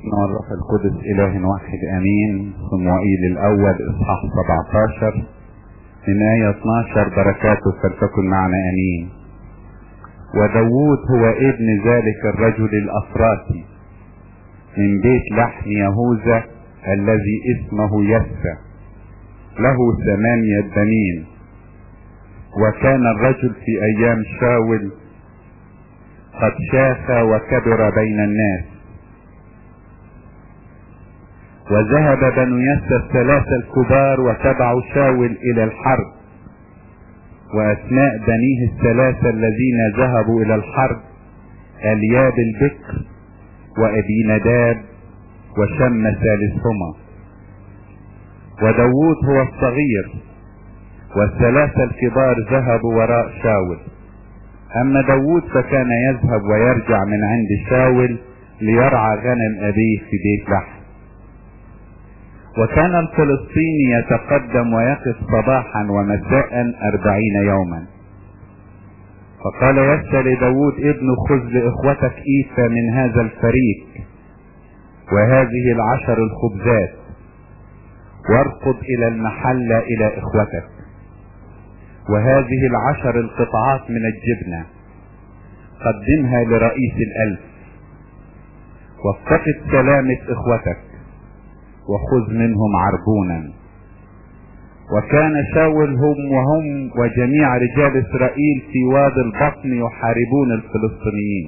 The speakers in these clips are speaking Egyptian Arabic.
والروح القدس إله واحد آمين صموئيل الأول إصحاح 17 من آية 12 بركاته فلتكن معنا آمين وداوود هو ابن ذلك الرجل الأفراطي من بيت لحم يهوذا الذي اسمه يسى له ثمانية بنين وكان الرجل في أيام شاول قد شاخ وكبر بين الناس وذهب بنو يسى الثلاثة الكبار وتبعوا شاول إلى الحرب وأثناء بنيه الثلاثة الذين ذهبوا إلى الحرب الياب البكر وأبي نداب وشم ثالثهما وداوود هو الصغير والثلاثة الكبار ذهبوا وراء شاول أما داوود فكان يذهب ويرجع من عند شاول ليرعى غنم أبيه في بيت لحم وكان الفلسطيني يتقدم ويقف صباحا ومساء أربعين يوما فقال يسى لداود ابن خذ لإخوتك إيفا من هذا الفريق وهذه العشر الخبزات وارقد إلى المحلة إلى إخوتك وهذه العشر القطعات من الجبنة قدمها لرئيس الألف وافتقد سلامة إخوتك وخذ منهم عربونا وكان شاول هم وهم وجميع رجال اسرائيل في وادي البطن يحاربون الفلسطينيين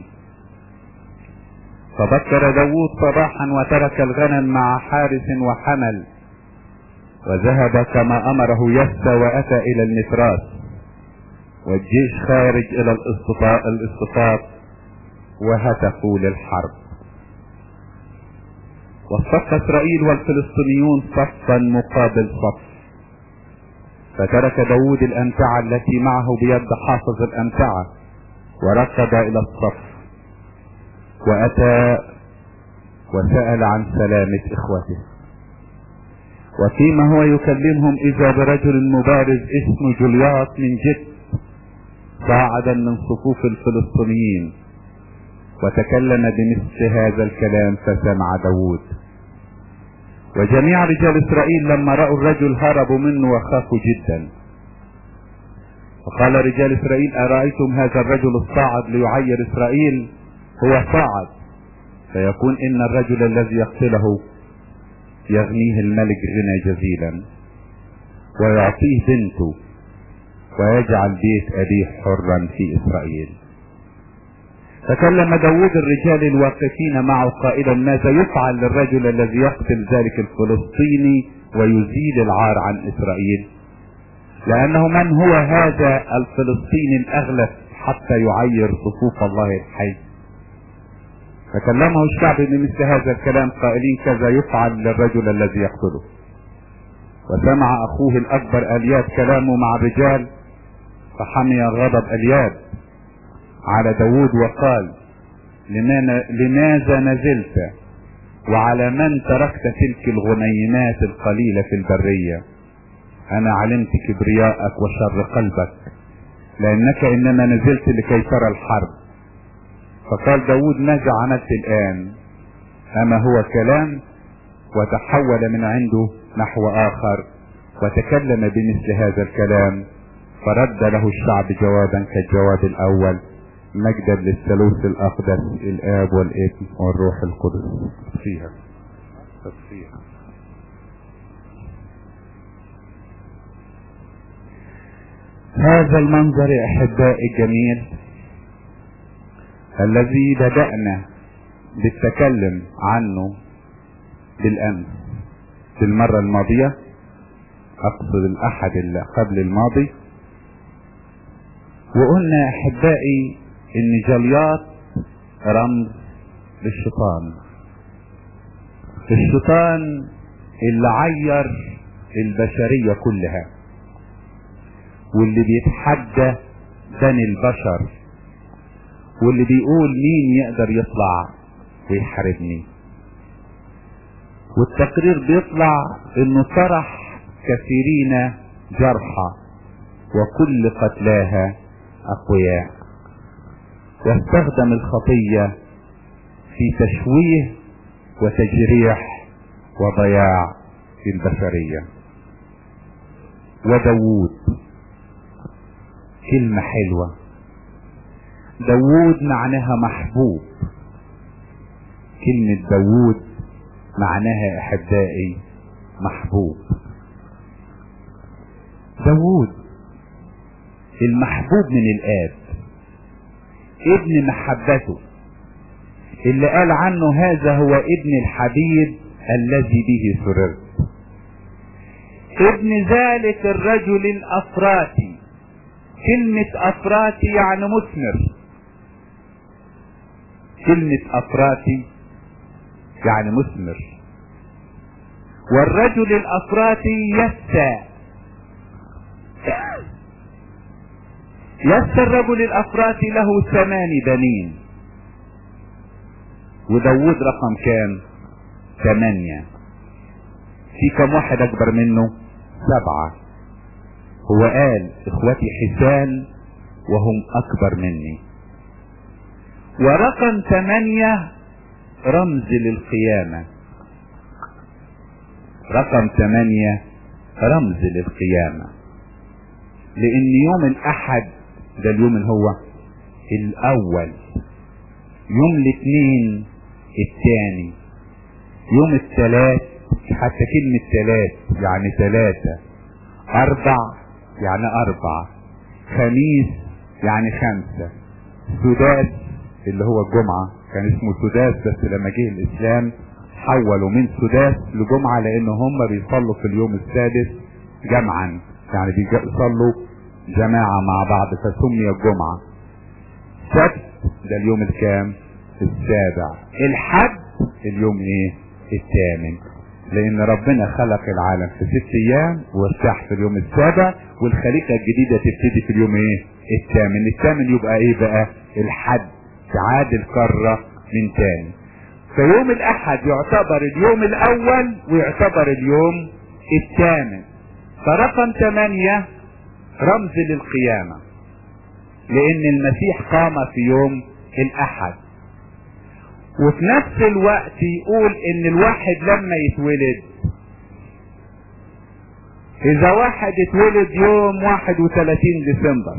فبكر داوود صباحا وترك الغنم مع حارس وحمل وذهب كما امره يسى واتى الى المفراس والجيش خارج الى الاصطفاف وهتفوا للحرب وصف اسرائيل والفلسطينيون صفا مقابل صف فترك داود الامتعة التي معه بيد حافظ الامتعة وركض الى الصف واتى وسأل عن سلامة اخوته وفيما هو يكلمهم اذا برجل مبارز اسمه جولياط من جد صاعدا من صفوف الفلسطينيين وتكلم بمثل هذا الكلام فسمع داود وجميع رجال اسرائيل لما رأوا الرجل هربوا منه وخافوا جدا وقال رجال اسرائيل ارأيتم هذا الرجل الصاعد ليعير اسرائيل هو صاعد فيكون ان الرجل الذي يقتله يغنيه الملك غنى جزيلا ويعطيه بنته ويجعل بيت ابيه حرا في اسرائيل فكلم داود الرجال الواقفين معه قائلا ماذا يفعل للرجل الذي يقتل ذلك الفلسطيني ويزيل العار عن اسرائيل لانه من هو هذا الفلسطيني الاغلب حتى يعير صفوف الله الحي فكلمه الشعب بمثل هذا الكلام قائلين كذا يفعل للرجل الذي يقتله وسمع اخوه الاكبر الياب كلامه مع الرجال فحمي غضب الياب على داود وقال لماذا نزلت وعلى من تركت تلك الغنيمات القليلة في البرية انا علمت كبرياءك وشر قلبك لانك انما نزلت لكي ترى الحرب فقال داود ماذا عملت الان اما هو كلام وتحول من عنده نحو اخر وتكلم بمثل هذا الكلام فرد له الشعب جوابا كالجواب الاول مجدا للثالوث الاقدس الاب والابن والروح القدس فيها فيها هذا المنظر يا احبائي الجميل الذي بدأنا بالتكلم عنه بالامس في المرة الماضية اقصد الاحد اللي قبل الماضي وقلنا يا احبائي ان جليات رمز للشيطان الشيطان اللي عير البشرية كلها واللي بيتحدى بني البشر واللي بيقول مين يقدر يطلع ويحاربني والتقرير بيطلع انه طرح كثيرين جرحى وكل قتلاها اقوياء واستخدم الخطية في تشويه وتجريح وضياع البشرية وداوود كلمة حلوة داوود معناها محبوب كلمة داوود معناها احبائي محبوب داوود المحبوب من الاب ابن محبته اللي قال عنه هذا هو ابن الحبيب الذي به سررت ابن ذلك الرجل الافراتي كلمة افراتي يعني مثمر كلمة افراتي يعني مثمر والرجل الافراتي يسى يسى الرجل الافراتي له ثمان بنين وداود رقم كام ثمانية في كم واحد اكبر منه سبعة هو قال اخوتي حسان وهم اكبر مني ورقم ثمانية رمز للقيامة رقم ثمانية رمز للقيامة لان يوم الاحد ده اليوم اللي هو الاول يوم الاثنين الثاني يوم الثلاث حتى كلمة ثلاث يعني ثلاثة أربع يعني أربعة خميس يعني خمسة سداس اللي هو الجمعة كان اسمه سداس بس لما جه الإسلام حولوا من سداس لجمعة لأن هم بيصلوا في اليوم السادس جمعا يعني بيصلوا جماعة مع بعض فسمي الجمعة سبت ده اليوم الكام السابع الحد اليوم ايه الثامن لان ربنا خلق العالم في ست ايام وارتاح في اليوم السابع والخليقة الجديدة تبتدي في اليوم ايه الثامن الثامن يبقى ايه بقى الحد تعاد الكرة من تاني فيوم الاحد يعتبر اليوم الاول ويعتبر اليوم الثامن فرقم ثمانية رمز للقيامة لان المسيح قام في يوم الاحد وفي نفس الوقت يقول ان الواحد لما يتولد اذا واحد اتولد يوم 31 ديسمبر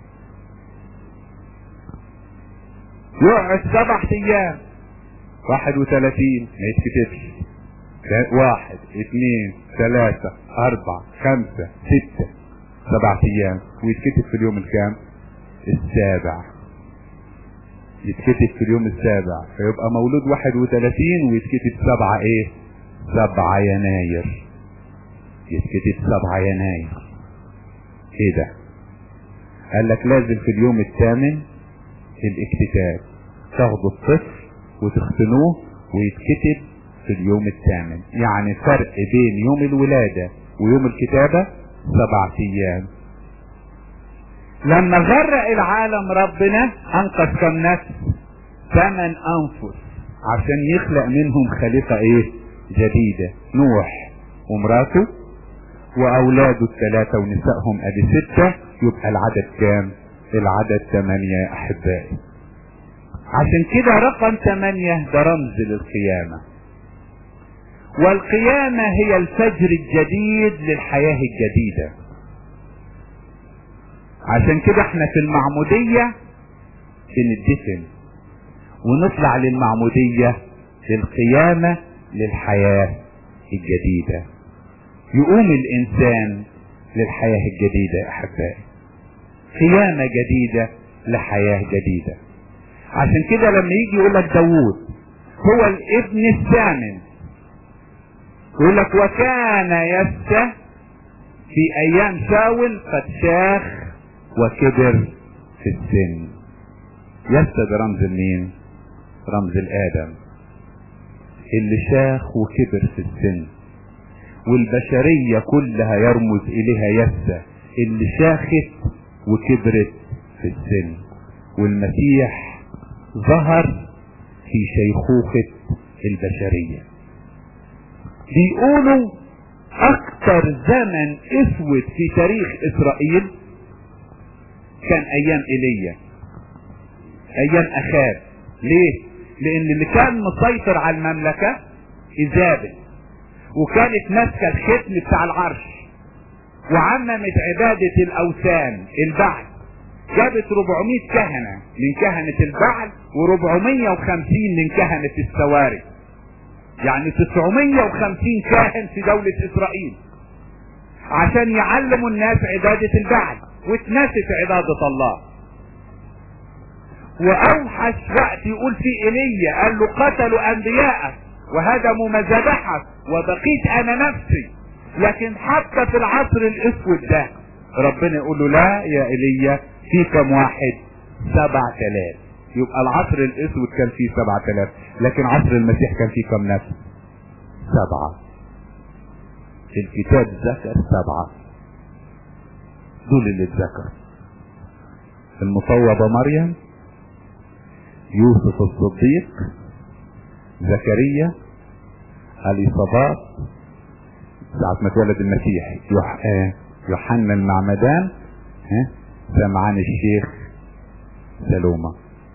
يقعد سبع ايام 31 ما يتكتبش واحد اثنين ثلاثة اربعة خمسة ستة سبع ايام ويتكتب في اليوم الكام السابع يتكتب في اليوم السابع فيبقى مولود 31 ويتكتب سبعة ايه سبعة يناير يتكتب سبعة يناير ايه ده قال لك لازم في اليوم الثامن الاكتتاب تاخدوا الطفل وتختنوه ويتكتب في اليوم الثامن يعني فرق بين يوم الولادة ويوم الكتابة سبعة ايام لما غرق العالم ربنا انقذ كم نفس ثمان انفس عشان يخلق منهم خليقة ايه جديدة نوح ومراته واولاده الثلاثة ونسائهم ادي ستة يبقى العدد كام العدد ثمانية يا احبائي عشان كده رقم ثمانية ده رمز للقيامة والقيامة هي الفجر الجديد للحياة الجديدة عشان كده احنا في المعمودية بندفن ونطلع للمعمودية للقيامة للحياة الجديدة يقوم الانسان للحياة الجديدة يا احبائي قيامة جديدة لحياة جديدة عشان كده لما يجي يقول لك داوود هو الابن الثامن يقول لك وكان يسى في ايام شاول قد شاخ وكبر في السن يسى ده رمز مين رمز الادم اللي شاخ وكبر في السن والبشرية كلها يرمز اليها يسى اللي شاخت وكبرت في السن والمسيح ظهر في شيخوخة البشرية بيقولوا اكتر زمن اسود في تاريخ اسرائيل كان ايام ايليا ايام اخاب ليه لان اللي كان مسيطر على المملكة ايزابل وكانت ماسكة الختم بتاع العرش وعممت عبادة الاوثان البعل جابت 400 كهنة من كهنة البعل و450 من كهنة السواري يعني 950 كاهن في دولة اسرائيل عشان يعلموا الناس عبادة البعل واتنست عبادة الله واوحش وقت يقول فيه ايليا قال له قتلوا انبياءك وهدموا مذابحك وبقيت انا نفسي لكن حتى في العصر الاسود ده ربنا يقول له لا يا ايليا في كم واحد سبع تلاف يبقى العصر الاسود كان فيه سبع تلاف لكن عصر المسيح كان فيه كم نفس سبعة الكتاب ذكر سبعة دول اللي اتذكر المصوبة مريم يوسف الصديق زكريا اليصابات ساعة ما اتولد المسيح يوح... آه يوحنا المعمدان ها سمعان الشيخ سلومة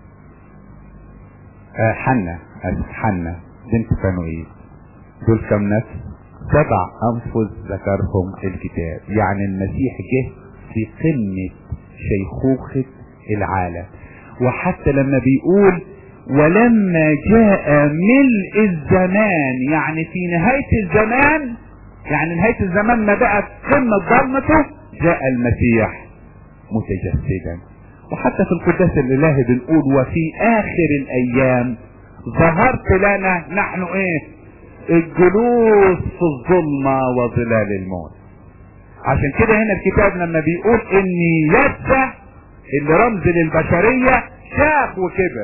آه حنا حنا بنت فانوئيل دول كم نفس سبع انفس ذكرهم الكتاب يعني المسيح جه في قمة شيخوخة العالم وحتى لما بيقول ولما جاء ملء الزمان يعني في نهاية الزمان يعني نهاية الزمان ما بقت قمة ضلمته جاء المسيح متجسدا وحتى في القداس الالهي بنقول وفي اخر الايام ظهرت لنا نحن ايه الجلوس في الظلمة وظلال الموت عشان كده هنا الكتاب لما بيقول ان يسع اللي رمز للبشرية شاف وكبر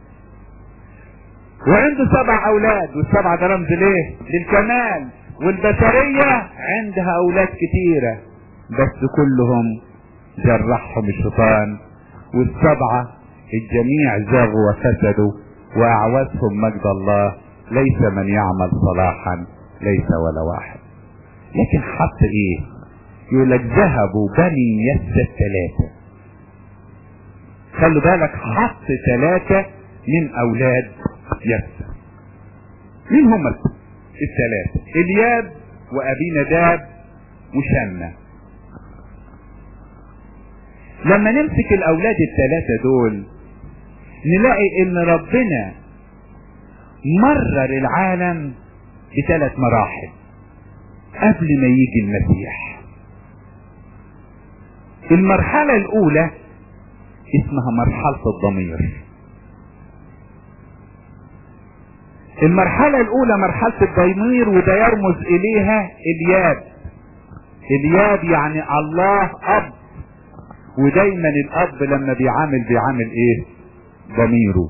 وعنده سبع اولاد والسبعة ده رمز ليه للكمال والبشرية عندها اولاد كتيرة بس كلهم جرحهم الشيطان والسبعة الجميع زاغوا وفسدوا واعوزهم مجد الله ليس من يعمل صلاحا ليس ولا واحد لكن حط ايه يقول لك ذهبوا بني يس الثلاثة خلوا بالك حط ثلاثة من اولاد يس مين هم الثلاثة الياب وابي نداب وشمة لما نمسك الاولاد الثلاثة دول نلاقي ان ربنا مرر العالم بثلاث مراحل قبل ما يجي المسيح المرحلة الاولى اسمها مرحلة الضمير المرحلة الاولى مرحلة الضمير وده يرمز اليها الياب الياب يعني الله اب ودايما الاب لما بيعامل بيعامل ايه ضميره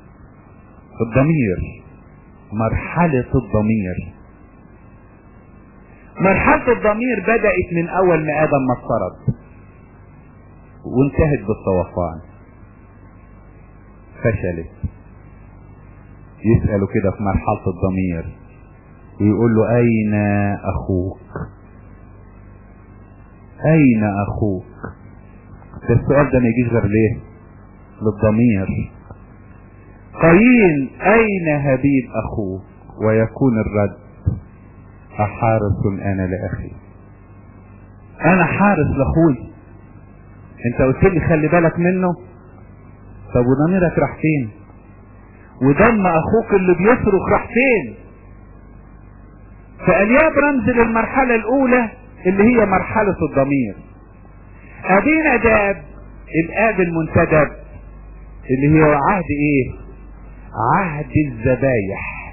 الضمير مرحلة الضمير مرحلة الضمير بدأت من اول ما ادم ما افترض وانتهت بالطوفان فشلت يسأله كده في مرحلة الضمير ويقول له اين اخوك اين اخوك ده السؤال ده ما يجيش غير ليه للضمير قايين اين هابيل اخوه ويكون الرد احارس انا لاخي انا حارس لاخوي انت قلت لي خلي بالك منه طب وضميرك راح فين ودم اخوك اللي بيصرخ راح فين فالياب رمز للمرحله الاولى اللي هي مرحله الضمير ابينا داب الاب المنتدب اللي هو عهد ايه عهد الذبايح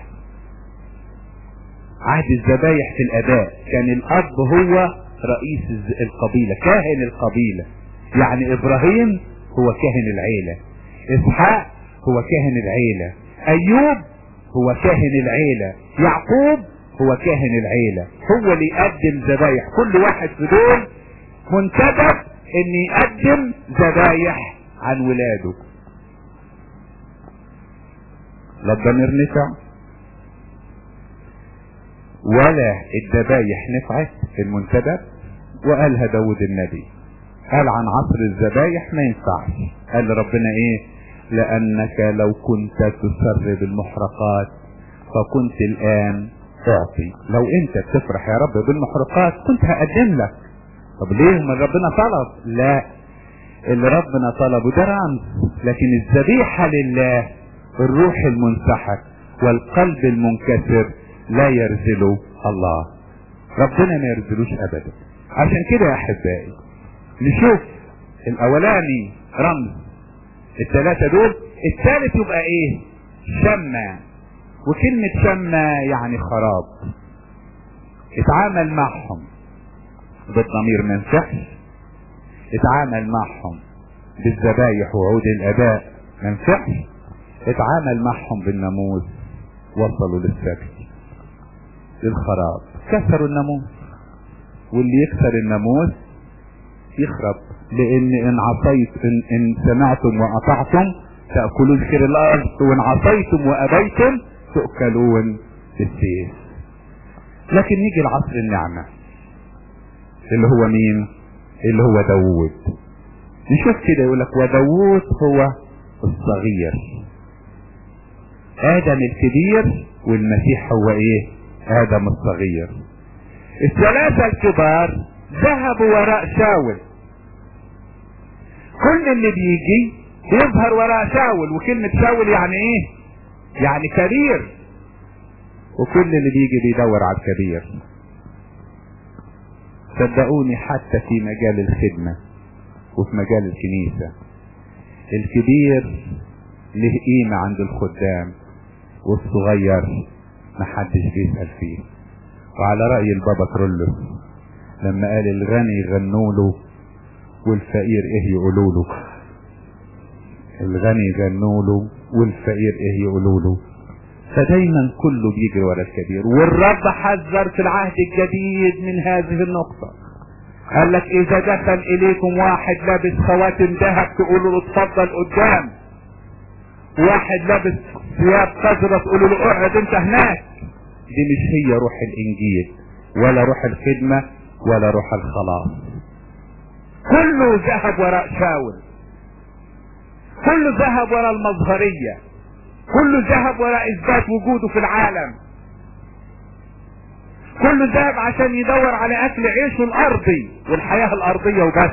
عهد الذبايح في الاباء كان الاب هو رئيس القبيلة كاهن القبيلة يعني ابراهيم هو كاهن العيلة اسحاق هو كاهن العيلة ايوب هو كاهن العيلة يعقوب هو كاهن العيلة هو اللي يقدم ذبايح كل واحد في دول منتدب ان يقدم ذبايح عن ولاده لا الضمير نفع ولا الذبايح نفعت في المنتدب وقالها داود النبي قال عن عصر الذبايح ما ينفعش قال ربنا ايه لانك لو كنت تسر بالمحرقات فكنت الان تعطي لو انت بتفرح يا رب بالمحرقات كنت هقدم لك طب ليه من ربنا طلب لا اللي ربنا طلبه ده رمز لكن الذبيحة لله الروح المنسحق والقلب المنكسر لا يرزله الله ربنا ما يرزلوش ابدا عشان كده يا احبائي نشوف الاولاني رمز الثلاثة دول الثالث يبقى ايه شمة وكلمة شمة يعني خراب اتعامل معهم بالضمير ما ينفعش اتعامل معهم بالذبايح وعود الاباء ما ينفعش اتعامل معهم بالناموس وصلوا للسبت للخراب كسروا الناموس واللي يكسر الناموس يخرب لان ان عصيت ان, إن سمعتم واطعتم تأكلون خير الارض وان عصيتم وابيتم تؤكلون بالسيف لكن نيجي لعصر النعمة اللي هو مين اللي هو داوود نشوف كده يقول لك وداوود هو الصغير ادم الكبير والمسيح هو ايه ادم الصغير الثلاثة الكبار ذهبوا وراء شاول كل اللي بيجي يظهر وراء شاول وكلمة شاول يعني ايه يعني كبير وكل اللي بيجي بيدور على الكبير صدقوني حتى في مجال الخدمة وفي مجال الكنيسة الكبير له قيمة عند الخدام والصغير محدش بيسأل فيه وعلى رأي البابا كرولوس لما قال الغني يغنوا له والفقير ايه يقولوا له الغني يغنوا له والفقير ايه يقولوا له فدايما كله بيجري ورا الكبير والرب حذر في العهد الجديد من هذه النقطة قال لك اذا دخل اليكم واحد لابس خواتم ذهب تقولوا له اتفضل قدام واحد لابس ثياب قذرة تقولوا له اقعد انت هناك دي مش هي روح الانجيل ولا روح الخدمة ولا روح الخلاص كله ذهب وراء شاول كله ذهب وراء المظهرية كله ذهب وراء اثبات وجوده في العالم كله ذهب عشان يدور على اكل عيشه الارضي والحياة الارضية وبس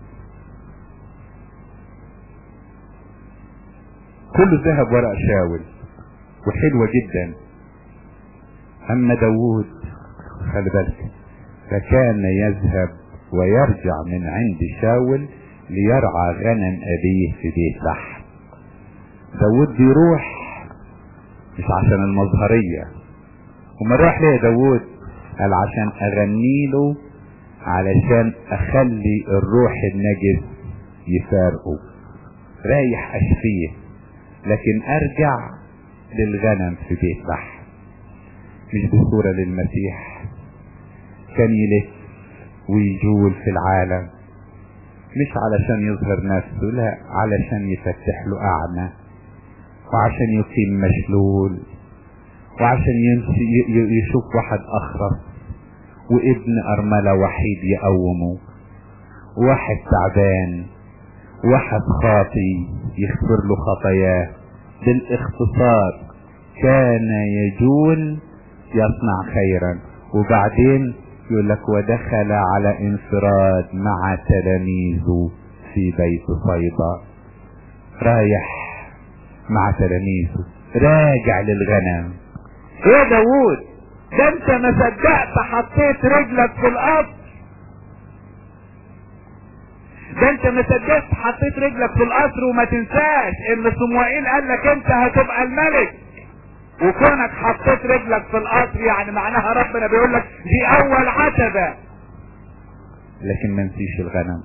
كله ذهب وراء شاول وحلوة جدا اما داوود خلي بالك فكان يذهب ويرجع من عند شاول ليرعى غنم ابيه في بيت لحم داود بيروح مش عشان المظهرية وما راح ليه داود قال عشان اغني له علشان اخلي الروح النجس يفارقه رايح اشفيه لكن ارجع للغنم في بيت لحم مش بصورة للمسيح كان يلف ويجول في العالم مش علشان يظهر نفسه لا علشان يفتح له اعمى وعشان يقيم مشلول وعشان يشوف واحد اخرس وابن ارملة وحيد يقومه واحد تعبان واحد خاطي يغفر له خطاياه بالاختصار كان يجول يصنع خيرا وبعدين يقول لك ودخل على انفراد مع تلاميذه في بيت صيدا رايح مع تلاميذه راجع للغنم يا داوود ده انت ما صدقت حطيت رجلك في الارض ده انت ما صدقت حطيت رجلك في القصر وما تنساش ان صموئيل قال لك انت هتبقى الملك وكونك حطيت رجلك في القصر يعني معناها ربنا بيقول لك دي اول عتبة لكن ما نسيش الغنم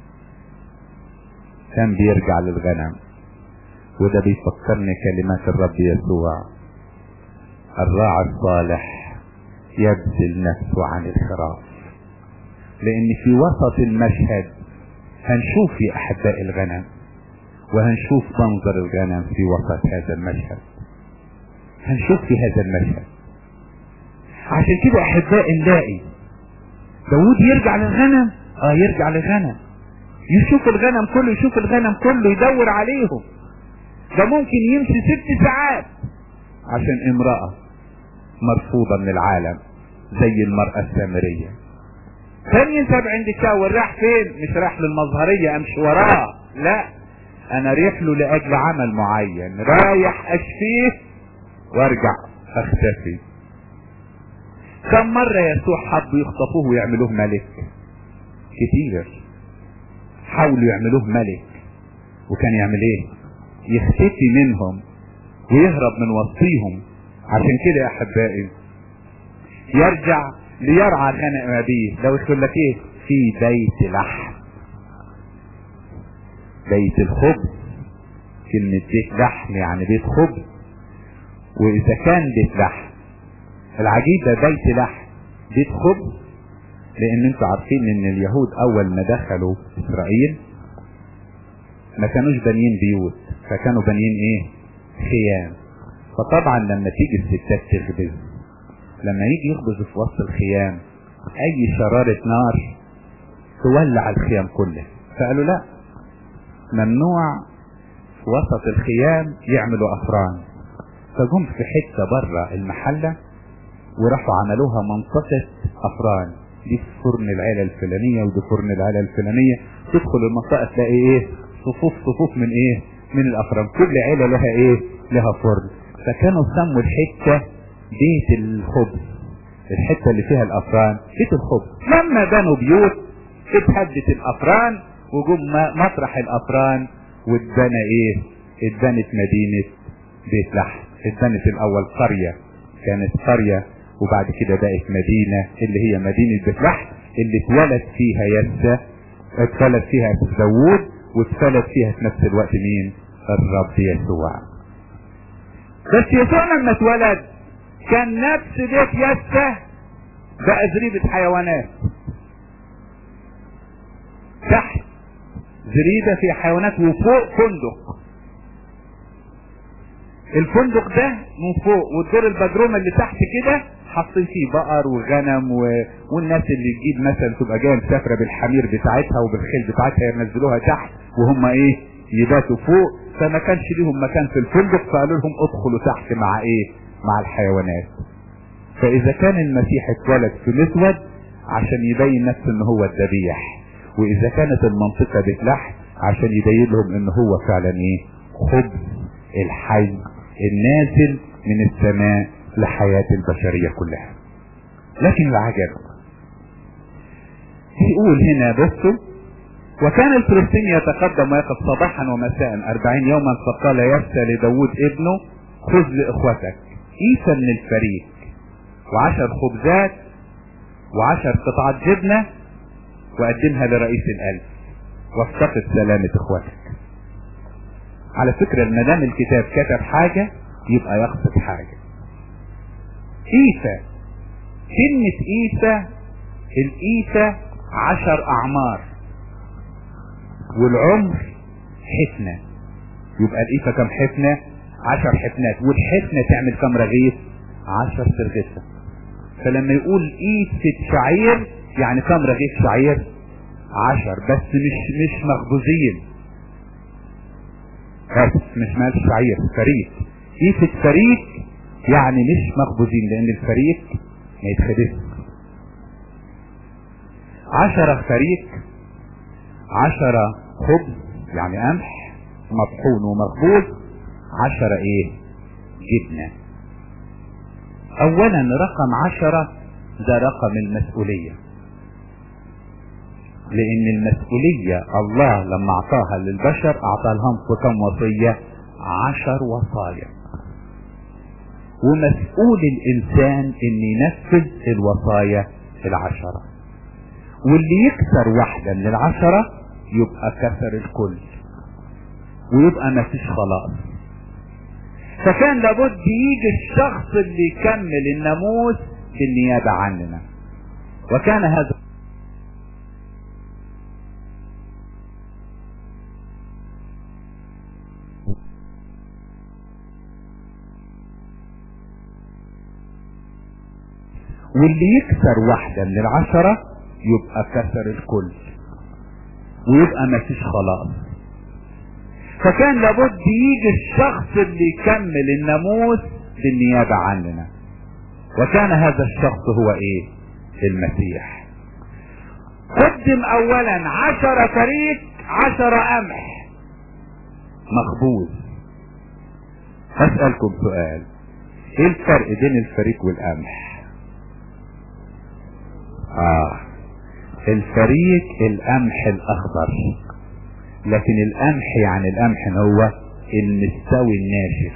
كان بيرجع للغنم وده بيفكرني كلمات الرب يسوع الراعي الصالح يبذل نفسه عن الخراف لان في وسط المشهد هنشوف يا احباء الغنم وهنشوف منظر الغنم في وسط هذا المشهد هنشوف في هذا المشهد عشان كده احباء نلاقي داود يرجع للغنم اه يرجع للغنم يشوف الغنم كله يشوف الغنم كله يدور عليهم ده ممكن يمشي ست ساعات عشان امرأة مرفوضة من العالم زي المرأة السامرية كان ينسب عند الشاور راح فين مش راح للمظهرية امشي وراه لا انا ريح له لاجل عمل معين رايح اشفيه وارجع اختفي كم مرة يسوع حبوا يخطفوه ويعملوه ملك كتير حاولوا يعملوه ملك وكان يعمل ايه يختفي منهم ويهرب من وسطيهم عشان كده يا احبائي يرجع ليرعى غنم ابيه لو يقول لك ايه في بيت لحم بيت الخبز كلمة بيت لحم يعني بيت خبز واذا كان بيت لحم العجيب ده بيت لحم بيت خبز لان انتوا عارفين ان اليهود اول ما دخلوا اسرائيل ما كانوش بانيين بيوت فكانوا بانيين ايه خيام فطبعا لما تيجي الستات تخبز لما يجي يخبز في وسط الخيام اي شرارة نار تولع الخيام كلها فقالوا لا ممنوع في وسط الخيام يعملوا افران فجم في حتة بره المحلة وراحوا عملوها منطقة افران دي في فرن العيلة الفلانية ودي فرن العيلة الفلانية تدخل المنطقة تلاقي ايه صفوف صفوف من ايه من الافران كل عيلة لها ايه لها فرن فكانوا سموا الحتة بيت الخبز الحتة اللي فيها الافران بيت الخبز لما بنوا بيوت اتهدت الافران وجم مطرح الافران واتبنى ايه اتبنت مدينة بيت لحم اتبنت الاول قرية كانت قرية وبعد كده بقت مدينة اللي هي مدينة بيت لحم اللي اتولد فيها يسى اتولد فيها داوود واتولد فيها في نفس الوقت مين الرب يسوع بس يسوع لما اتولد كان نفس بيت يسى بقى زريبة حيوانات تحت زريبة في حيوانات وفوق فندق الفندق ده من فوق والدور البدروم اللي تحت كده حاطين فيه بقر وغنم و... والناس اللي تجيب مثلا تبقى جايه مسافره بالحمير بتاعتها وبالخيل بتاعتها ينزلوها تحت وهم ايه يباتوا فوق فما كانش ليهم مكان في الفندق فقالوا لهم ادخلوا تحت مع ايه مع الحيوانات فاذا كان المسيح اتولد في مسود عشان يبين نفسه ان هو الذبيح واذا كانت المنطقه بيت لحم عشان يبين لهم ان هو فعلا ايه خبز الحي النازل من السماء لحياة البشرية كلها لكن العجب يقول هنا بصوا وكان الفلسطيني يتقدم ويقف صباحا ومساء أربعين يوما فقال يسى لداود ابنه خذ لإخوتك عيسى من الفريق وعشر خبزات وعشر قطعة جبنة وقدمها لرئيس الألف وافتقد سلامة إخوتك على فكرة ما دام الكتاب كتب حاجة يبقى يقصد حاجة إيسى كلمة إيسى الإيسى عشر أعمار والعمر حفنة يبقى الإيسى كم حفنة عشر حفنات والحفنة تعمل كم رغيف عشر سرغفة فلما يقول إيسة شعير يعني كم رغيف شعير عشر بس مش مش مخبوزين بس مش مال شعير فريق إيسة فريق يعني مش مخبوزين لان الفريق ما يتخبز عشرة فريق عشرة خبز يعني قمح مطحون ومخبوز عشرة ايه جبنة اولا رقم عشرة ده رقم المسؤولية لان المسؤولية الله لما اعطاها للبشر اعطاها لهم في كم وصية عشر وصايا ومسؤول الانسان ان ينفذ الوصايا العشرة واللي يكسر واحدة من العشرة يبقى كسر الكل ويبقى ما فيش خلاص فكان لابد يجي الشخص اللي يكمل الناموس بالنيابة عننا وكان هذا واللي يكسر واحدة من العشرة يبقى كسر الكل ويبقى ما فيش خلاص فكان لابد يجي الشخص اللي يكمل الناموس بالنيابة عننا وكان هذا الشخص هو ايه المسيح قدم اولا عشر فريق عشر قمح مخبوز اسألكم سؤال ايه الفرق بين الفريق والقمح اه الفريق القمح الاخضر لكن القمح يعني القمح هو المستوي الناشف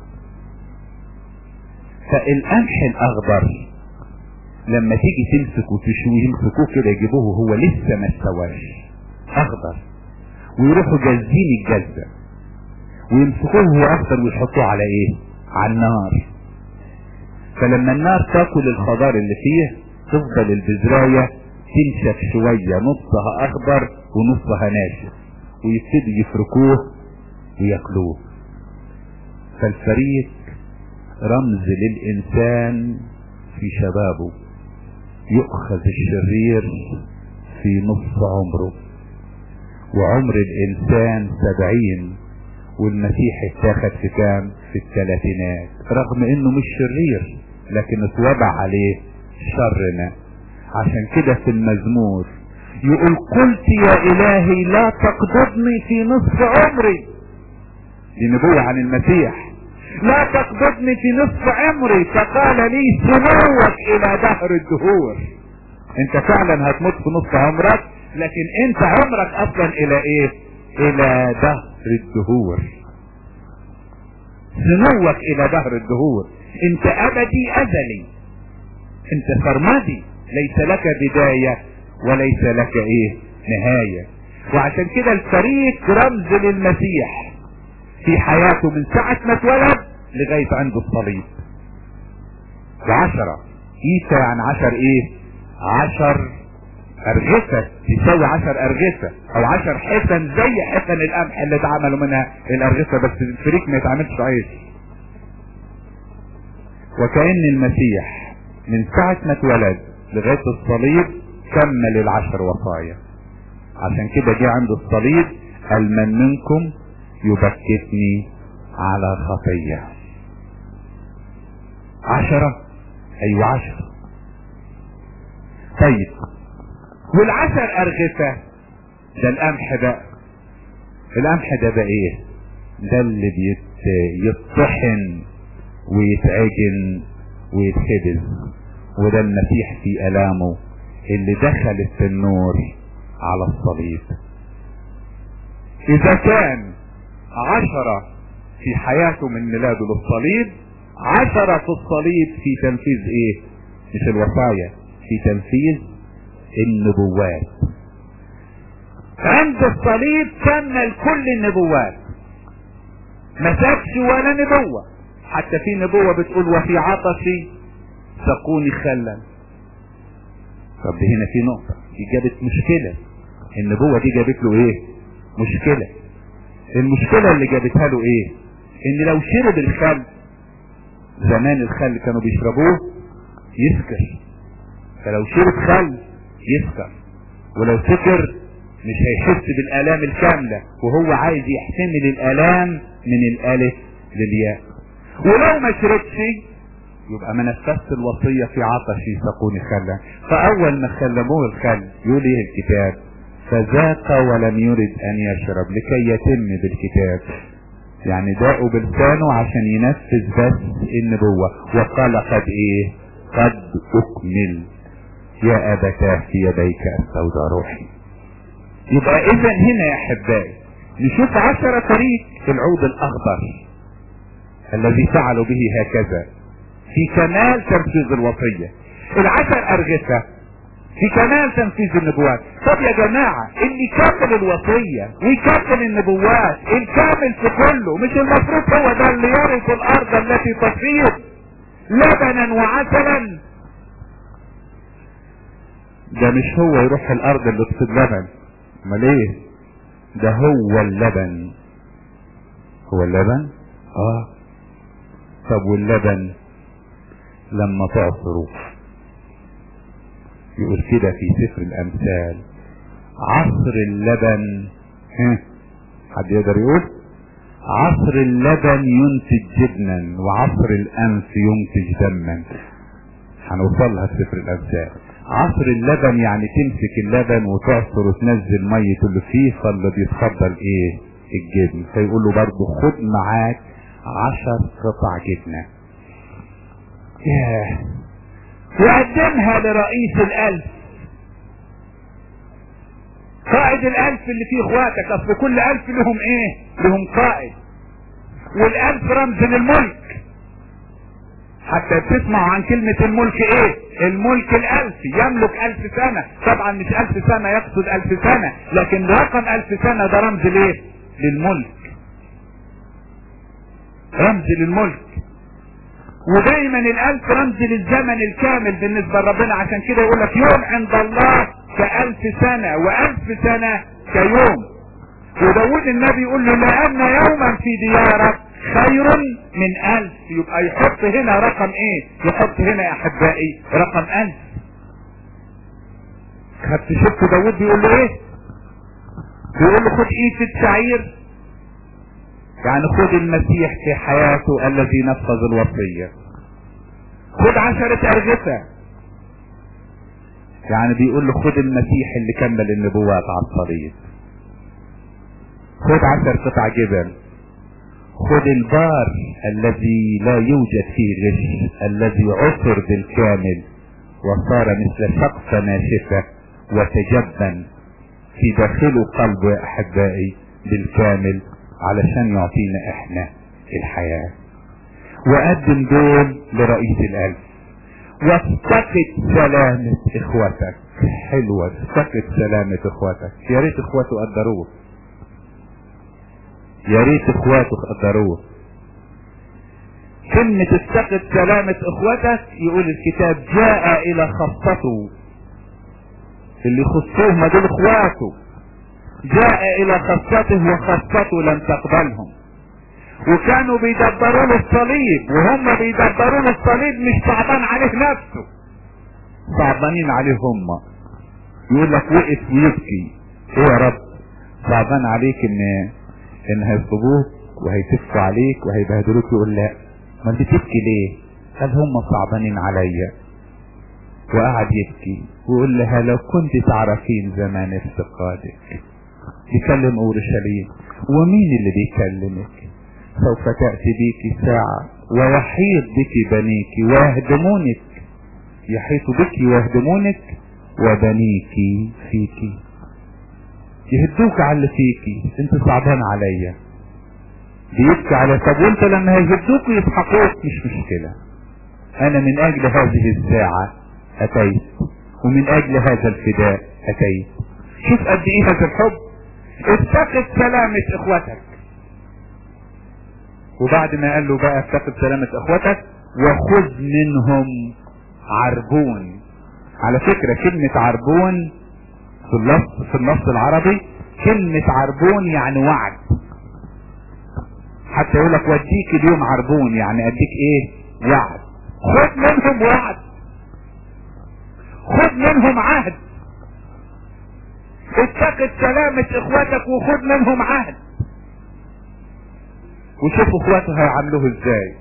فالقمح الاخضر لما تيجي تمسك وتشوي يمسكوه كده يجيبوه هو لسه ما استواش اخضر ويروحوا جازين الجزة ويمسكوه هو اخضر ويحطوه على ايه على النار فلما النار تاكل الخضار اللي فيه تفضل البذراية تنشف شوية نصها اخضر ونصها ناشف ويبتدوا يفركوه وياكلوه فالفريق رمز للإنسان في شبابه يؤخذ الشرير في نصف عمره وعمر الإنسان سبعين والمسيح اتاخد في كام في الثلاثينات رغم انه مش شرير لكن اتوضع عليه شرنا عشان كده في المزمور يقول قلت يا الهي لا تقبضني في نصف عمري دي نبوة عن المسيح لا تقبضني في نصف عمري فقال لي سنوك الى دهر الدهور انت فعلا هتموت في نصف عمرك لكن انت عمرك اصلا الى ايه الى دهر الدهور سنوك الى دهر الدهور انت ابدي ازلي انت سرمدي ليس لك بداية وليس لك ايه نهاية وعشان كده الفريق رمز للمسيح في حياته من ساعة ما اتولد لغاية عند الصليب وعشرة ايتا يعني عشر ايه عشر ارغفة تساوي عشر ارغفة او عشر حسن زي حسن القمح اللي اتعملوا منها الارغفة بس الفريق ما يتعملش عيش وكأن المسيح من ساعة ما اتولد لغاية الصليب كمل العشر وصايا عشان كده جه عند الصليب قال من منكم يبكتني على خطية عشرة ايوه عشرة طيب والعشر ارغفة ده القمح ده القمح ده بقى ايه ده اللي بيت يطحن ويتعجن ويتخبز وده المسيح في الامه اللي دخلت في النور على الصليب اذا كان عشرة في حياته من ميلاده للصليب عشرة في الصليب في تنفيذ ايه مش الوصايا في تنفيذ النبوات عند الصليب كمل كل النبوات ما سابش ولا نبوة حتى في نبوة بتقول وفي عطشي سقوني خلا طب دي هنا في نقطة دي جابت مشكلة النبوة دي جابت له ايه مشكلة المشكلة اللي جابتها له ايه ان لو شرب الخل زمان الخل كانوا بيشربوه يسكر فلو شرب خل يسكر ولو سكر مش هيحس بالالام الكاملة وهو عايز يحتمل الالام من الالف للياء ولو ما شربش يبقى ما نفذت الوصية في عطشي سقوني خلا فاول ما خلموه الخل يقول ايه الكتاب فذاق ولم يرد ان يشرب لكي يتم بالكتاب يعني داقوا بلسانه عشان ينفذ بس النبوة وقال قد ايه قد اكمل يا ابتاه في يديك استودع روحي يبقى اذا هنا يا احبائي نشوف عشرة طريق في العود الاخضر الذي فعلوا به هكذا في كمال تنفيذ الوصية العشر ارغفة في كمال تنفيذ النبوات طب يا جماعة اللي كمل الوصية ويكمل النبوات الكامل في كله مش المفروض هو ده اللي يرث الارض التي تفيض لبنا وعسلا ده مش هو يروح الارض اللي تفيض لبن امال ايه ده هو اللبن هو اللبن اه طب واللبن لما تعصره يقول كده في سفر الامثال عصر اللبن ها حد يقدر يقول عصر اللبن ينتج جبنا وعصر الانف ينتج دما هنوصلها في سفر الامثال عصر اللبن يعني تمسك اللبن وتعصر وتنزل مية اللي فيه فاللي بيتفضل ايه الجبن فيقول له برضه خد معاك عشر قطع جبنة ياه وقدمها لرئيس الالف قائد الالف اللي فيه اخواتك اصل كل الف لهم ايه لهم قائد والالف رمز للملك حتى تسمعوا عن كلمة الملك ايه الملك الالفي يملك الف سنة طبعا مش الف سنة يقصد الف سنة لكن رقم الف سنة ده رمز ليه للملك رمز للملك ودايما الالف رمز للزمن الكامل بالنسبة لربنا عشان كده يقول لك يوم عند الله كالف سنة والف سنة كيوم وداود النبي يقول له لان يوما في ديارك خير من الف يبقى يحط هنا رقم ايه يحط هنا يا احبائي رقم الف خدت شفت داود بيقول له ايه بيقول له خد ايد شعير يعني خد المسيح في حياته الذي نفذ الوصية خد عشرة ارغفة يعني بيقول له خد المسيح اللي كمل النبوات على الصليب خد عشر قطع جبل خد البار الذي لا يوجد فيه غش الذي عصر بالكامل وصار مثل شقفة ناشفة وتجبن في داخله قلبه يا احبائي بالكامل علشان يعطينا احنا الحياة وقدم دول لرئيس الالف وافتقد سلامة اخوتك حلوة افتقد سلامة اخوتك يا ريت اخواته قدروه يا ريت اخواته قدروه كلمة افتقد سلامة اخوتك يقول الكتاب جاء الى خاصته اللي خصوه ما دول اخواته جاء الى خاصته وخاصته لم تقبلهم وكانوا بيدبروا له الصليب وهم بيدبروا له الصليب مش صعبان عليه نفسه صعبانين عليه هم يقول لك وقف ويبكي ايه يا رب صعبان عليك ان ان هيصلبوك وهيتفوا عليك وهيبهدلوك يقول لا ما انت تبكي ليه قال هم صعبانين عليا وقعد يبكي ويقول لها لو كنت تعرفين زمان افتقادك يكلم اورشليم ومين اللي بيكلمك سوف تأتي بيك ساعة ويحيط بك بنيك ويهدمونك يحيط بك ويهدمونك وبنيك فيك يهدوك على اللي فيكي انت صعبان عليا بيبكي على طب وانت لما هيهدوك ويسحقوك مش مشكلة انا من اجل هذه الساعة اتيت ومن اجل هذا الفداء اتيت شوف قد ايه هذا الحب افتقد سلامة اخوتك وبعد ما قال له بقى افتقد سلامة اخوتك وخذ منهم عربون على فكرة كلمة عربون في النص في النص العربي كلمة عربون يعني وعد حتى يقول لك وديك اليوم عربون يعني اديك ايه وعد خد منهم وعد خد منهم عهد اتقد سلامة اخواتك وخد منهم عهد وشوف اخواته هيعاملوه ازاي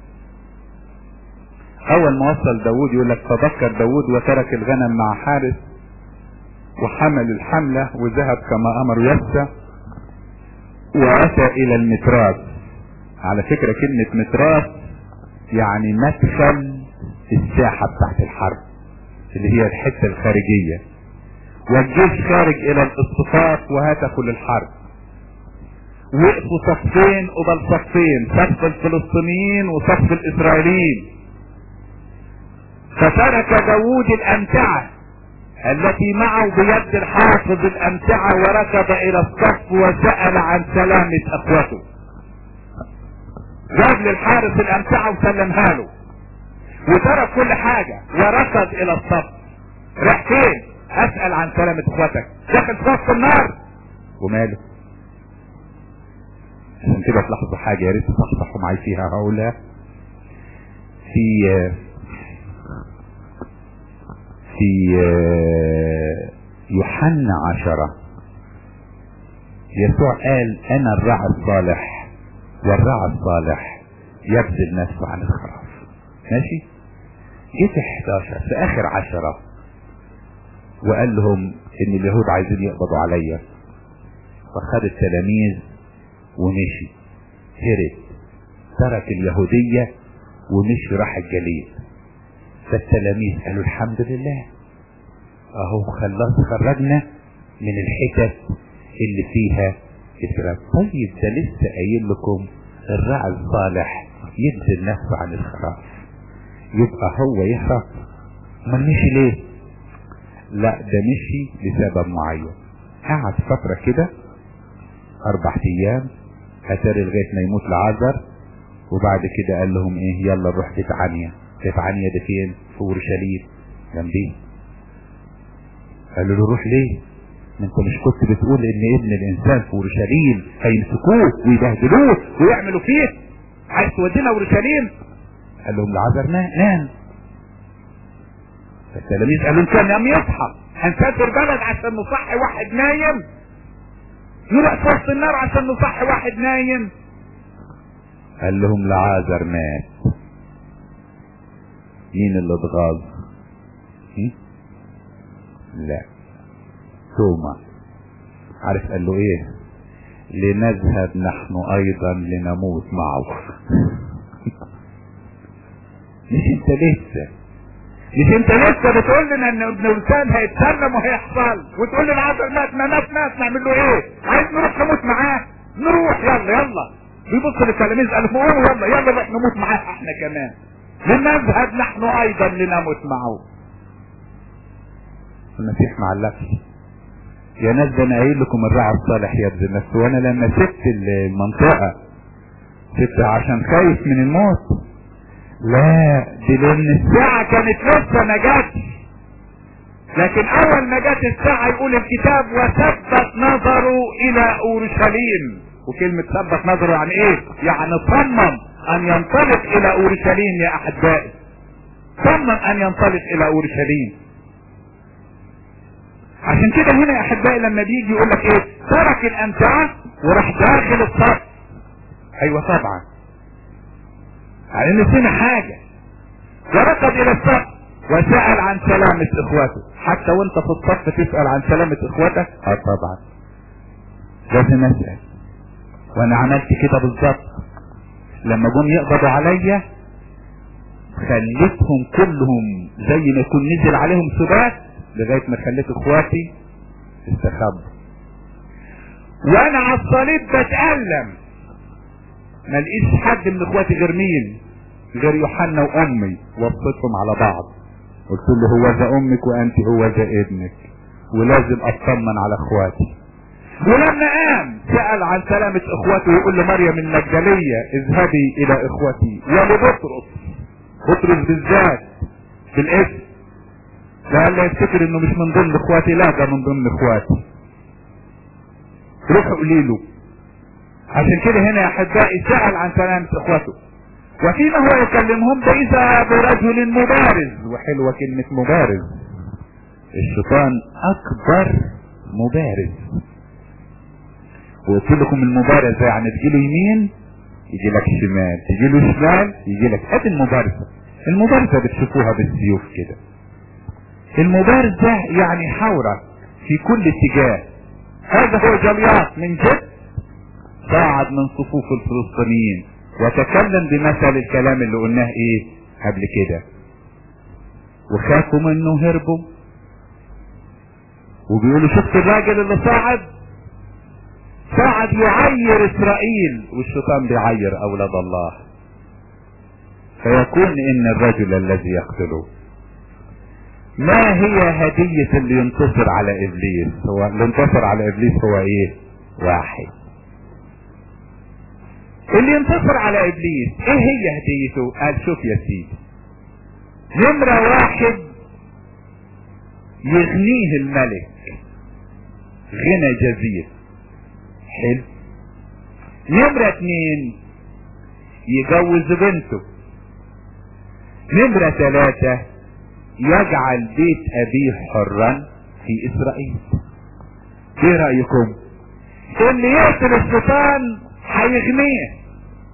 اول ما وصل داود يقول لك تذكر داود وترك الغنم مع حارس وحمل الحملة وذهب كما امر يسى واتى الى المتراس على فكرة كلمة متراس يعني مدخل الساحة بتاعت الحرب اللي هي الحتة الخارجية والجيش خارج الى الاصطفاف وهتفوا للحرب وقفوا صفين قبل صفين صف الفلسطينيين وصف الاسرائيليين فترك داوود الامتعة التي معه بيد الحافظ الامتعة وركب الى الصف وسأل عن سلامة اخوته جاب للحارس الامتعة وسلمها له وترك كل حاجة وركض الى الصف راح فين اسأل عن سلامة اخوتك داخل صف النار وماله عشان كده تلاحظوا حاجة يا ريت تصحصحوا معايا فيها هقولها في في يوحنا عشرة يسوع قال انا الراعي الصالح والراعي الصالح يبذل نفسه عن الخراف ماشي جه في 11 في اخر عشرة وقال لهم ان اليهود عايزين يقبضوا عليا فخد التلاميذ ومشي هرب ترك اليهودية ومشي راح الجليل فالتلاميذ قالوا الحمد لله اهو خلاص خرجنا من الحتت اللي فيها الكلام طيب ده لسه قايل لكم الراعي الصالح يبذل نفسه عن الخراف يبقى هو يهرب ما مشي ليه لا ده مشي لسبب معين قعد فترة كده اربع ايام اتاري لغاية ما يموت العذر وبعد كده قال لهم ايه يلا نروح بيت عنيا بيت عنيا ده فين في اورشليم جنبيه قالوا له روح ليه ما انت مش كنت بتقول ان ابن الانسان في اورشليم هيمسكوه ويبهدلوه ويعملوا فيه عايز تودينا اورشليم قال لهم العذر نام فالتلاميذ قالوا ان كان لم يصحى هنسافر بلد عشان نصحي واحد نايم نروح في وسط النار عشان نصحي واحد نايم قال لهم لعازر مات مين اللي اتغاظ لا توما عارف قال له ايه لنذهب نحن ايضا لنموت معه مش انت لسه مش انت لسه بتقول لنا ان ابن انسان هيتسلم وهيحصل وتقول لي العذر مات ما مات مات نعمل له ايه عايز نروح نموت معاه نروح يلا يلا بيبص للتلاميذ قال لهم قوموا يلا يلا نروح نموت معاه احنا كمان لنذهب نحن ايضا لنموت معه المسيح ما علقش يا ناس ده انا قايل لكم الراعي الصالح يبذل نفسه وانا لما سبت المنطقه سبتها عشان خايف من الموت لا دي لان الساعة كانت لسه ما جاتش لكن اول ما جت الساعة يقول الكتاب وثبت نظره الى اورشليم وكلمة ثبت نظره يعني ايه يعني صمم ان ينطلق الى اورشليم يا احبائي صمم ان ينطلق الى اورشليم عشان كده هنا يا احبائي لما بيجي يقول لك ايه ترك الامتعة وراح داخل الصف ايوه طبعا يعني نسينا حاجة وركض الى الصف وسأل عن سلامة اخواته حتى وانت في الصف تسأل عن سلامة اخواتك اه طبعا لازم اسأل وانا عملت كده بالظبط لما جم يقبضوا عليا خليتهم كلهم زي ما يكون نزل عليهم سبات لغاية ما خليت اخواتي استخبوا وانا على الصليب بتألم ما لقيش حد من اخواتي غير مين غير يوحنا وامي وصيتهم على بعض قلت له هو ذا امك وانت هو ذا ابنك ولازم اطمن على اخواتي ولما قام سأل عن سلامة اخواتي ويقول لمريم المجدلية اذهبي الى اخوتي ولبطرس بطرس بالذات بالاسم لألا يفتكر انه مش من ضمن اخواتي لا ده من ضمن اخواتي روحوا قولي له عشان كده هنا يا احبائي سأل عن سلامة اخوته وفيما هو يكلمهم فاذا برجل مبارز وحلوة كلمة مبارز الشيطان اكبر مبارز وقلت لكم المبارز يعني تجيله يمين يجي لك شمال تجي له شمال يجي لك ادي المبارزة المبارزة بتشوفوها بالسيوف كده المبارزة يعني حورة في كل اتجاه هذا هو جلياط من جد صعد من صفوف الفلسطينيين وتكلم بمثل الكلام اللي قلناه ايه قبل كده وخافوا منه هربوا وبيقولوا شفت الراجل اللي صعد صعد يعير اسرائيل والشيطان بيعير اولاد الله فيكون ان الرجل الذي يقتله ما هي هدية اللي ينتصر على ابليس هو اللي ينتصر على ابليس هو ايه واحد اللي ينتصر على ابليس ايه هي هديته قال شوف يا سيدي نمرة واحد يغنيه الملك غنى جزير حلو نمرة اتنين يجوز بنته نمرة ثلاثة يجعل بيت ابيه حرا في اسرائيل ايه رأيكم اللي يقتل الشيطان هيغنيه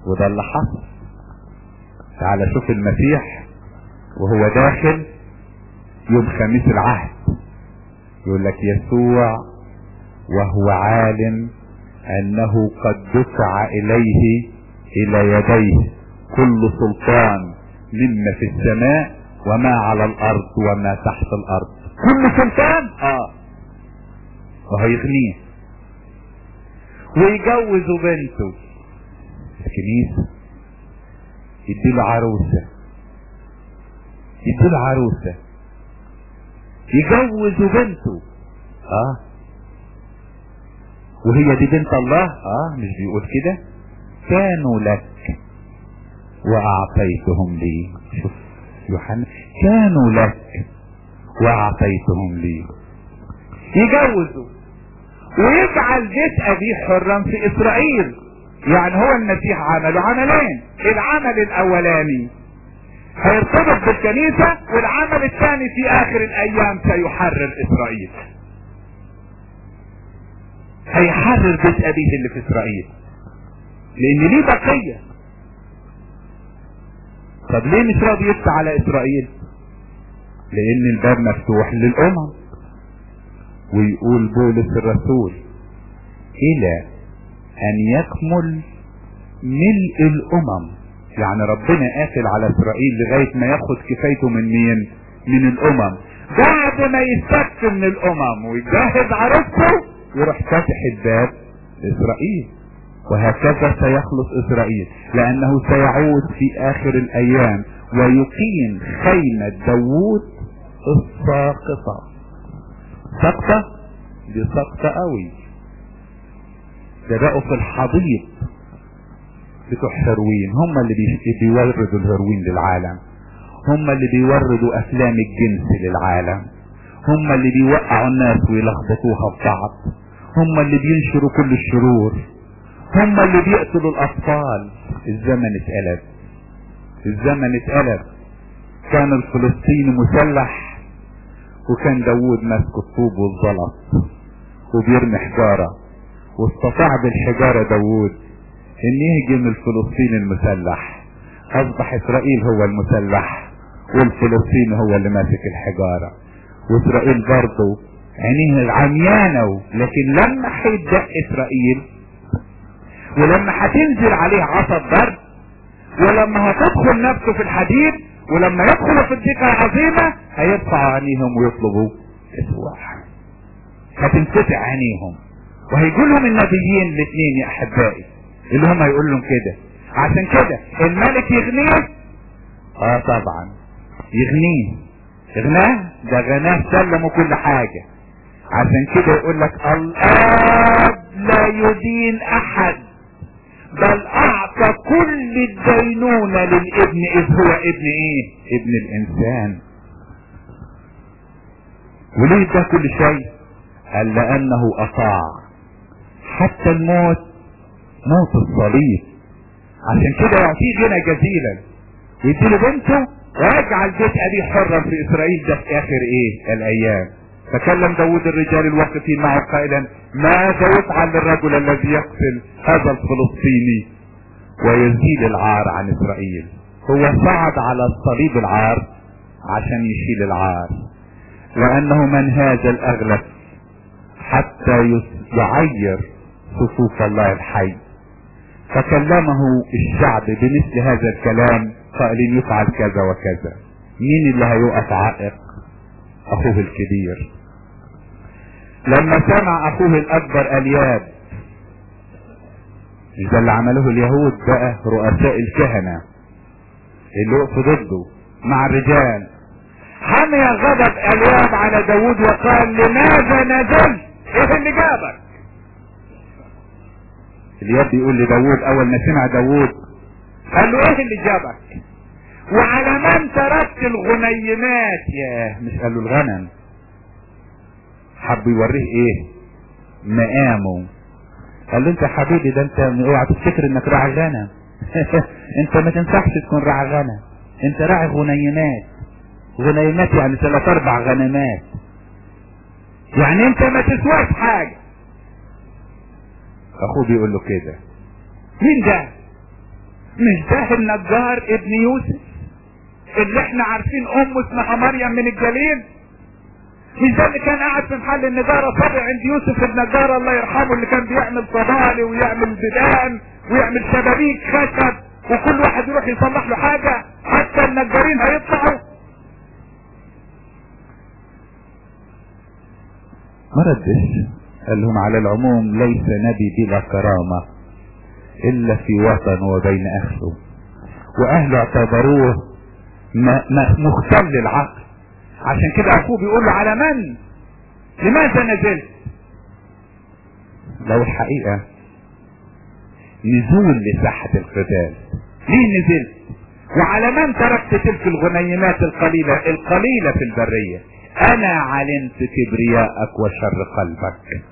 وده اللي حصل تعال شوف المسيح وهو داخل يوم خميس العهد يقول لك يسوع وهو عالم انه قد دفع اليه الى يديه كل سلطان مما في السماء وما على الارض وما تحت الارض كل سلطان اه وهيغنيه ويجوزوا بنته الكنيسة يديله عروسة يديله عروسة يجوزوا بنته اه وهي دي بنت الله اه مش بيقول كده كانوا لك واعطيتهم لي شوف يوحنا كانوا لك واعطيتهم لي يجوزوا ويجعل بيت ابيه حرا في اسرائيل يعني هو المسيح عمله عملين العمل الاولاني هيرتبط بالكنيسة والعمل الثاني في اخر الايام سيحرر اسرائيل هيحرر بيت ابيه اللي في اسرائيل لان ليه بقية طب ليه مش راضي يفتح على اسرائيل لان الباب مفتوح للامم ويقول بولس الرسول الى ان يكمل ملء الامم يعني ربنا قافل على اسرائيل لغاية ما ياخد كفايته من مين من الامم بعد ما يستكفي من الامم ويجهز عروسته يروح فاتح الباب لاسرائيل وهكذا سيخلص اسرائيل لانه سيعود في اخر الايام ويقيم خيمة داوود الساقطة سقطة دي سقطة قوي ده بقوا في الحضيض بتوع هيروين هم اللي بي- بيوردوا الهيروين للعالم هم اللي بيوردوا افلام الجنس للعالم هم اللي بيوقعوا الناس ويلخبطوها في بعض هم اللي بينشروا كل الشرور هم اللي بيقتلوا الاطفال الزمن اتقلب الزمن اتقلب كان الفلسطيني مسلح وكان داوود ماسك الطوب والزلط وبيرمي حجارة واستطاع بالحجارة داوود ان يهجم الفلسطيني المسلح اصبح اسرائيل هو المسلح والفلسطيني هو اللي ماسك الحجارة واسرائيل برضه عينيه العميانة لكن لما هيبدأ اسرائيل ولما هتنزل عليه عصا الضرب ولما هتدخل نفسه في الحديد ولما يدخلوا في الدقة العظيمة هيرفعوا عينيهم ويطلبوا يسوع هتنفتح عينيهم وهيقول لهم النبيين الاثنين يا احبائي اللي هم هيقول لهم كده عشان كده الملك يغنيه اه طبعا يغنيه يغناه ده غناه سلمه كل حاجة عشان كده يقول لك الاب لا يدين احد بل اعطى كل الدينونة للابن اذ هو ابن ايه ابن الانسان وليه ده كل شيء قال لانه اطاع حتى الموت موت الصليب عشان كده يعطيه غنى جزيلا ويديله بنته ويجعل بيت ابيه حرا في اسرائيل ده في اخر ايه الايام فكلم داود الرجال الواقفين معه قائلا ماذا يفعل للرجل الذي يقتل هذا الفلسطيني ويزيل العار عن اسرائيل هو صعد على الصليب العار عشان يشيل العار لانه من هذا الاغلب حتى يس- يعير صفوف الله الحي فكلمه الشعب بمثل هذا الكلام قائلين يفعل كذا وكذا مين اللي هيقف عائق اخوه الكبير لما سمع اخوه الاكبر الياب مش ده اللي عمله اليهود بقى رؤساء الكهنة اللي وقفوا ضده مع الرجال حمي غضب الياب على داود وقال لماذا نزلت ايه اللي جابك الياب بيقول لداود اول ما سمع داود قال له ايه اللي جابك وعلى من تركت الغنيمات ياه مش قال له الغنم حب يوريه ايه مقامه قال له انت يا حبيبي ده انت اوعى تفتكر انك راعي غنم انت ما تنفعش تكون راعي غنم انت راعي غنيمات غنيمات يعني ثلاث اربع غنمات يعني انت ما تسواش حاجة اخوه بيقول له كده مين ده مش ده النجار ابن يوسف اللي احنا عارفين امه اسمها مريم من الجليل مش ده اللي كان قاعد في محل النجارة صابع عند يوسف النجار الله يرحمه اللي كان بيعمل صبالي ويعمل بدان ويعمل شبابيك خشب وكل واحد يروح يصلح له حاجة حتى النجارين هيطلعوا ما ردش قال لهم على العموم ليس نبي بلا كرامة الا في وطن وبين اهله واهله اعتبروه مختل العقل عشان كده اخوه بيقول له على من لماذا نزلت لو الحقيقة نزول لساحة القتال ليه نزلت وعلى من تركت تلك الغنيمات القليلة القليلة في البرية انا علمت كبرياءك وشر قلبك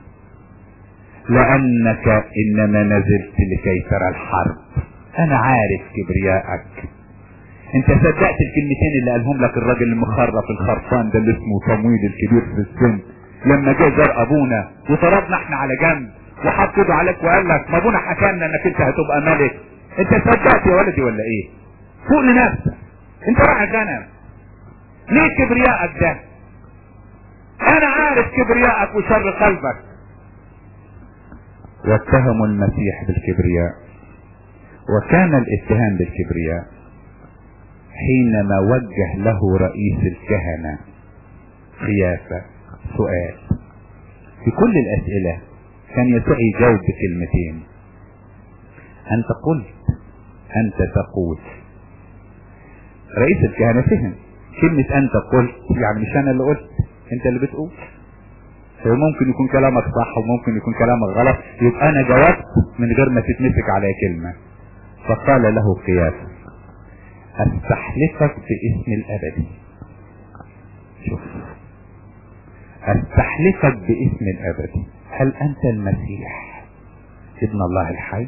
لانك انما نزلت لكي ترى الحرب انا عارف كبرياءك انت صدقت الكلمتين اللي قالهم لك الراجل المخرف الخرفان ده اللي اسمه صمويل الكبير في السن لما جه زار ابونا وطردنا احنا على جنب وحط ايده عليك وقال لك ما ابونا حكى لنا انك انت هتبقى ملك انت صدقت يا ولدي ولا ايه فوق لنفسك انت راعي غنم ليه كبرياءك ده انا عارف كبرياءك وشر قلبك واتهموا المسيح بالكبرياء وكان الاتهام بالكبرياء حينما وجه له رئيس الكهنة قيافة سؤال في كل الأسئلة كان يسوع يجاوب بكلمتين أنت قلت أنت تقول رئيس الكهنة فهم كلمة أنت قلت يعني مش أنا اللي قلت أنت اللي بتقول ممكن يكون كلامك صح وممكن يكون كلامك غلط يبقى أنا جاوبت من غير ما تتمسك على كلمة فقال له قيافة استحلفك باسم الابدي شوف استحلفك باسم الابدي هل انت المسيح ابن الله الحي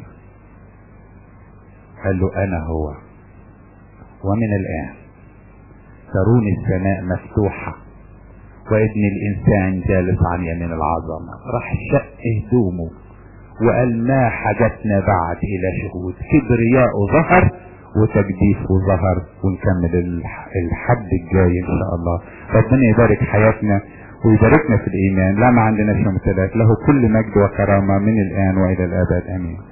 قال له انا هو ومن الان تروني السماء مفتوحة وابن الانسان جالس عن يمين العظمة راح شق هدومه وقال ما حاجتنا بعد الى شهود كبرياء ظهر وتجديف وظهر ونكمل الحد الجاي ان شاء الله ربنا يبارك حياتنا ويباركنا في الايمان لا ما عندناش يوم ثلاث له كل مجد وكرامة من الان والى الابد امين